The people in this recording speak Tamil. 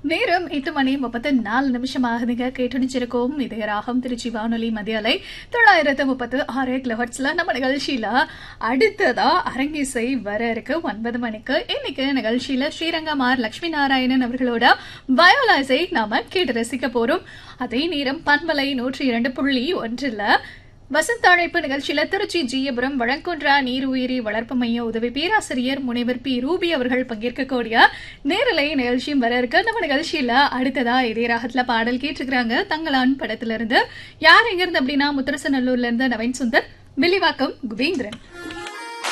நேரம் எட்டு மணி முப்பத்தி நாலு நிமிஷம் ஆகுதுங்க கேட்டுணிச்சிருக்கோம் இது ராகம் திருச்சி வானொலி மதியாலை தொள்ளாயிரத்து முப்பத்து ஆறு கிலோஹர்ட்ஸ்ல நம்ம நிகழ்ச்சியில அடுத்ததா அரங்கிசை வர இருக்கு ஒன்பது மணிக்கு இன்னைக்கு நிகழ்ச்சியில ஸ்ரீரங்கம் ஆர் லட்சுமி நாராயணன் அவர்களோட வயோலாசை நாம கேட்டு ரசிக்க போறோம் அதே நேரம் பண்பலை நூற்றி இரண்டு புள்ளி ஒன்றுல வசந்த அழைப்பு நிகழ்ச்சியில திருச்சி ஜீயபுரம் வழங்குன்றா நீர் உயிரி வளர்ப்பு மைய உதவி பேராசிரியர் முனைவர் பி ரூபி அவர்கள் பங்கேற்கக்கூடிய நேரலை நிகழ்ச்சியும் வர இருக்கு நம்ம நிகழ்ச்சியில அடுத்ததா இதே ராகத்துல பாடல் கேட்டிருக்கிறாங்க தங்களான் படத்துல இருந்து யார் எங்க இருந்து அப்படின்னா முத்தரசநல்லூர்ல இருந்து நவீன் சுந்தர் மில்லிவாக்கம் குபேந்திரன்